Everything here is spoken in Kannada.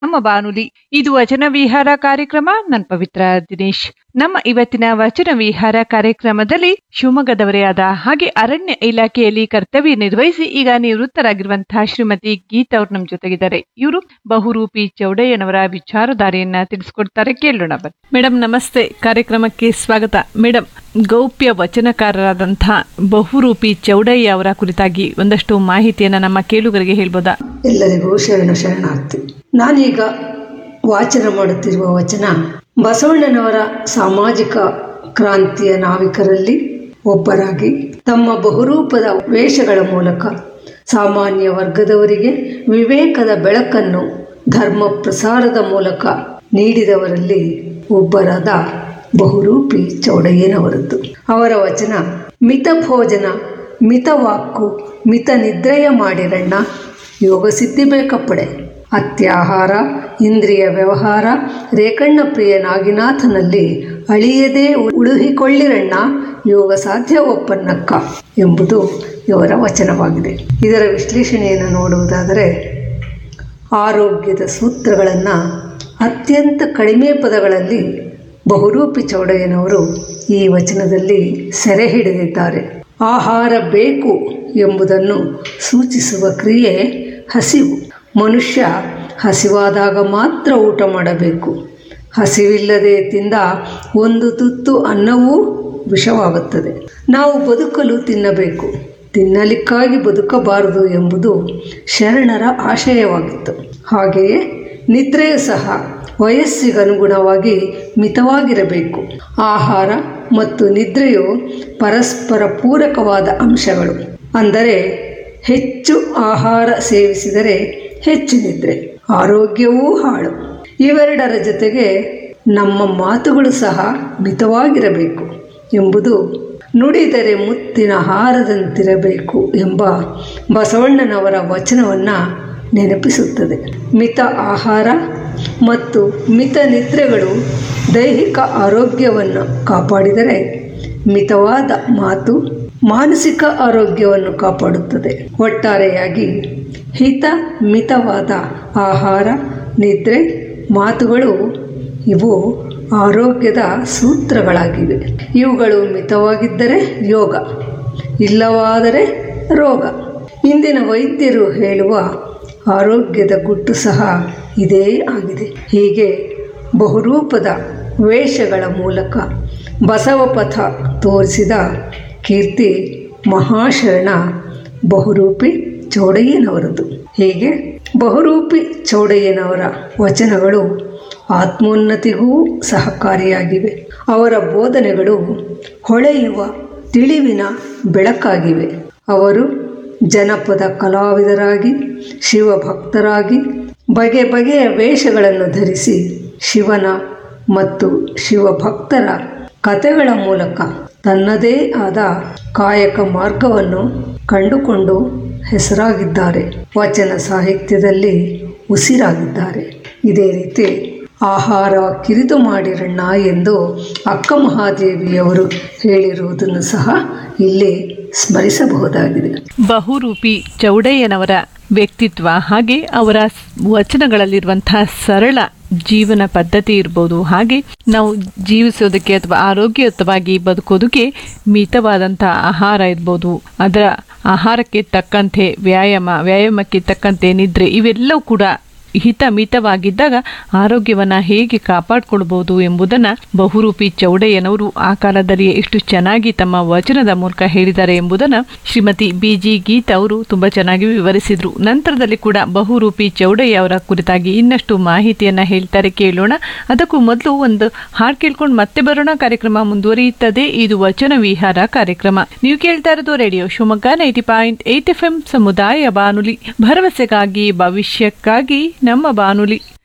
ನಮ್ಮ ಬಾನುಲಿ ಇದು ವಚನ ವಿಹಾರ ಕಾರ್ಯಕ್ರಮ ನನ್ ಪವಿತ್ರ ದಿನೇಶ್ ನಮ್ಮ ಇವತ್ತಿನ ವಚನ ವಿಹಾರ ಕಾರ್ಯಕ್ರಮದಲ್ಲಿ ಶಿವಮೊಗ್ಗದವರೇ ಆದ ಹಾಗೆ ಅರಣ್ಯ ಇಲಾಖೆಯಲ್ಲಿ ಕರ್ತವ್ಯ ನಿರ್ವಹಿಸಿ ಈಗ ನಿವೃತ್ತರಾಗಿರುವಂತಹ ಶ್ರೀಮತಿ ಗೀತಾ ಅವ್ರು ನಮ್ ಜೊತೆಗಿದ್ದಾರೆ ಇವರು ಬಹುರೂಪಿ ಚೌಡಯ್ಯನವರ ವಿಚಾರಧಾರೆಯನ್ನ ತಿಳಿಸ್ಕೊಡ್ತಾರೆ ಕೇಳೋಣ ಬನ್ನಿ ಮೇಡಮ್ ನಮಸ್ತೆ ಕಾರ್ಯಕ್ರಮಕ್ಕೆ ಸ್ವಾಗತ ಮೇಡಮ್ ಗೌಪ್ಯ ವಚನಕಾರರಾದಂತಹ ಬಹುರೂಪಿ ಚೌಡಯ್ಯ ಅವರ ಕುರಿತಾಗಿ ಒಂದಷ್ಟು ಮಾಹಿತಿಯನ್ನ ನಮ್ಮ ಕೇಳುಗರಿಗೆ ಹೇಳ್ಬೋದಾ ಎಲ್ಲರಿಗೂ ಶರಣ ಶರಣಾರ್ಥಿ ನಾನೀಗ ವಾಚನ ಮಾಡುತ್ತಿರುವ ವಚನ ಬಸವಣ್ಣನವರ ಸಾಮಾಜಿಕ ಕ್ರಾಂತಿಯ ನಾವಿಕರಲ್ಲಿ ಒಬ್ಬರಾಗಿ ತಮ್ಮ ಬಹುರೂಪದ ವೇಷಗಳ ಮೂಲಕ ಸಾಮಾನ್ಯ ವರ್ಗದವರಿಗೆ ವಿವೇಕದ ಬೆಳಕನ್ನು ಧರ್ಮ ಪ್ರಸಾರದ ಮೂಲಕ ನೀಡಿದವರಲ್ಲಿ ಒಬ್ಬರಾದ ಬಹುರೂಪಿ ಚೌಡಯ್ಯನವರದ್ದು ಅವರ ವಚನ ಮಿತ ಭೋಜನ ಮಿತವಾಕ್ಕು ಮಿತ ನಿದ್ರೆಯ ಮಾಡಿರಣ್ಣ ಯೋಗ ಸಿದ್ಧಿ ಬೇಕಪ್ಪಡೆ ಅತ್ಯಾಹಾರ ಇಂದ್ರಿಯ ವ್ಯವಹಾರ ರೇಕಣ್ಣ ಪ್ರಿಯ ನಾಗಿನಾಥನಲ್ಲಿ ಅಳಿಯದೇ ಉಳುಹಿಕೊಳ್ಳಿರಣ್ಣ ಯೋಗ ಸಾಧ್ಯ ಒಪ್ಪನ್ನಕ್ಕ ಎಂಬುದು ಇವರ ವಚನವಾಗಿದೆ ಇದರ ವಿಶ್ಲೇಷಣೆಯನ್ನು ನೋಡುವುದಾದರೆ ಆರೋಗ್ಯದ ಸೂತ್ರಗಳನ್ನು ಅತ್ಯಂತ ಕಡಿಮೆ ಪದಗಳಲ್ಲಿ ಬಹುರೂಪಿ ಚೌಡಯ್ಯನವರು ಈ ವಚನದಲ್ಲಿ ಸೆರೆ ಹಿಡಿದಿದ್ದಾರೆ ಆಹಾರ ಬೇಕು ಎಂಬುದನ್ನು ಸೂಚಿಸುವ ಕ್ರಿಯೆ ಹಸಿವು ಮನುಷ್ಯ ಹಸಿವಾದಾಗ ಮಾತ್ರ ಊಟ ಮಾಡಬೇಕು ಹಸಿವಿಲ್ಲದೆ ತಿಂದ ಒಂದು ತುತ್ತು ಅನ್ನವೂ ವಿಷವಾಗುತ್ತದೆ ನಾವು ಬದುಕಲು ತಿನ್ನಬೇಕು ತಿನ್ನಲಿಕ್ಕಾಗಿ ಬದುಕಬಾರದು ಎಂಬುದು ಶರಣರ ಆಶಯವಾಗಿತ್ತು ಹಾಗೆಯೇ ನಿದ್ರೆಯೂ ಸಹ ವಯಸ್ಸಿಗನುಗುಣವಾಗಿ ಮಿತವಾಗಿರಬೇಕು ಆಹಾರ ಮತ್ತು ನಿದ್ರೆಯು ಪರಸ್ಪರ ಪೂರಕವಾದ ಅಂಶಗಳು ಅಂದರೆ ಹೆಚ್ಚು ಆಹಾರ ಸೇವಿಸಿದರೆ ಹೆಚ್ಚು ನಿದ್ರೆ ಆರೋಗ್ಯವೂ ಹಾಳು ಇವೆರಡರ ಜೊತೆಗೆ ನಮ್ಮ ಮಾತುಗಳು ಸಹ ಮಿತವಾಗಿರಬೇಕು ಎಂಬುದು ನುಡಿದರೆ ಮುತ್ತಿನ ಹಾರದಂತಿರಬೇಕು ಎಂಬ ಬಸವಣ್ಣನವರ ವಚನವನ್ನು ನೆನಪಿಸುತ್ತದೆ ಮಿತ ಆಹಾರ ಮತ್ತು ಮಿತ ನಿದ್ರೆಗಳು ದೈಹಿಕ ಆರೋಗ್ಯವನ್ನು ಕಾಪಾಡಿದರೆ ಮಿತವಾದ ಮಾತು ಮಾನಸಿಕ ಆರೋಗ್ಯವನ್ನು ಕಾಪಾಡುತ್ತದೆ ಒಟ್ಟಾರೆಯಾಗಿ ಹಿತ ಮಿತವಾದ ಆಹಾರ ನಿದ್ರೆ ಮಾತುಗಳು ಇವು ಆರೋಗ್ಯದ ಸೂತ್ರಗಳಾಗಿವೆ ಇವುಗಳು ಮಿತವಾಗಿದ್ದರೆ ಯೋಗ ಇಲ್ಲವಾದರೆ ರೋಗ ಇಂದಿನ ವೈದ್ಯರು ಹೇಳುವ ಆರೋಗ್ಯದ ಗುಟ್ಟು ಸಹ ಇದೇ ಆಗಿದೆ ಹೀಗೆ ಬಹುರೂಪದ ವೇಷಗಳ ಮೂಲಕ ಬಸವಪಥ ತೋರಿಸಿದ ಕೀರ್ತಿ ಮಹಾಶರಣ ಬಹುರೂಪಿ ಚೌಡಯ್ಯನವರದು ಹೀಗೆ ಬಹುರೂಪಿ ಚೌಡಯ್ಯನವರ ವಚನಗಳು ಆತ್ಮೋನ್ನತಿಗೂ ಸಹಕಾರಿಯಾಗಿವೆ ಅವರ ಬೋಧನೆಗಳು ಹೊಳೆಯುವ ತಿಳಿವಿನ ಬೆಳಕಾಗಿವೆ ಅವರು ಜನಪದ ಕಲಾವಿದರಾಗಿ ಶಿವಭಕ್ತರಾಗಿ ಬಗೆ ಬಗೆಯ ವೇಷಗಳನ್ನು ಧರಿಸಿ ಶಿವನ ಮತ್ತು ಶಿವಭಕ್ತರ ಕಥೆಗಳ ಮೂಲಕ ತನ್ನದೇ ಆದ ಕಾಯಕ ಮಾರ್ಗವನ್ನು ಕಂಡುಕೊಂಡು ಹೆಸರಾಗಿದ್ದಾರೆ ವಚನ ಸಾಹಿತ್ಯದಲ್ಲಿ ಉಸಿರಾಗಿದ್ದಾರೆ ಇದೇ ರೀತಿ ಆಹಾರ ಕಿರಿದು ಮಾಡಿರಣ್ಣ ಎಂದು ಅಕ್ಕ ಮಹಾದೇವಿಯವರು ಹೇಳಿರುವುದನ್ನು ಸಹ ಇಲ್ಲಿ ಸ್ಮರಿಸಬಹುದಾಗಿದೆ ಬಹುರೂಪಿ ಚೌಡಯ್ಯನವರ ವ್ಯಕ್ತಿತ್ವ ಹಾಗೆ ಅವರ ವಚನಗಳಲ್ಲಿರುವಂತಹ ಸರಳ ಜೀವನ ಪದ್ಧತಿ ಇರ್ಬೋದು ಹಾಗೆ ನಾವು ಜೀವಿಸೋದಕ್ಕೆ ಅಥವಾ ಆರೋಗ್ಯಯುತವಾಗಿ ಬದುಕೋದಕ್ಕೆ ಮಿತವಾದಂತಹ ಆಹಾರ ಇರ್ಬೋದು ಅದರ ಆಹಾರಕ್ಕೆ ತಕ್ಕಂತೆ ವ್ಯಾಯಾಮ ವ್ಯಾಯಾಮಕ್ಕೆ ತಕ್ಕಂತೆ ನಿದ್ರೆ ಇವೆಲ್ಲವೂ ಕೂಡ ಹಿತ ಮಿತವಾಗಿದ್ದಾಗ ಆರೋಗ್ಯವನ್ನ ಹೇಗೆ ಕಾಪಾಡಿಕೊಳ್ಬಹುದು ಎಂಬುದನ್ನ ಬಹುರೂಪಿ ಚೌಡಯ್ಯನವರು ಆ ಕಾಲದಲ್ಲಿಯೇ ಎಷ್ಟು ಚೆನ್ನಾಗಿ ತಮ್ಮ ವಚನದ ಮೂಲಕ ಹೇಳಿದ್ದಾರೆ ಎಂಬುದನ್ನ ಶ್ರೀಮತಿ ಬಿ ಜಿ ಗೀತಾ ಅವರು ತುಂಬಾ ಚೆನ್ನಾಗಿ ವಿವರಿಸಿದ್ರು ನಂತರದಲ್ಲಿ ಕೂಡ ಬಹುರೂಪಿ ಚೌಡಯ್ಯ ಅವರ ಕುರಿತಾಗಿ ಇನ್ನಷ್ಟು ಮಾಹಿತಿಯನ್ನ ಹೇಳ್ತಾರೆ ಕೇಳೋಣ ಅದಕ್ಕೂ ಮೊದಲು ಒಂದು ಹಾಡು ಕೇಳ್ಕೊಂಡು ಮತ್ತೆ ಬರೋಣ ಕಾರ್ಯಕ್ರಮ ಮುಂದುವರಿಯುತ್ತದೆ ಇದು ವಚನ ವಿಹಾರ ಕಾರ್ಯಕ್ರಮ ನೀವು ಕೇಳ್ತಾ ಇರೋದು radio Shivamogga ninety point eight F M ಸಮುದಾಯ ಬಾನುಲಿ ಭರವಸೆಗಾಗಿ ಭವಿಷ್ಯಕ್ಕಾಗಿ ನಮ್ಮ ಬಾನುಲಿ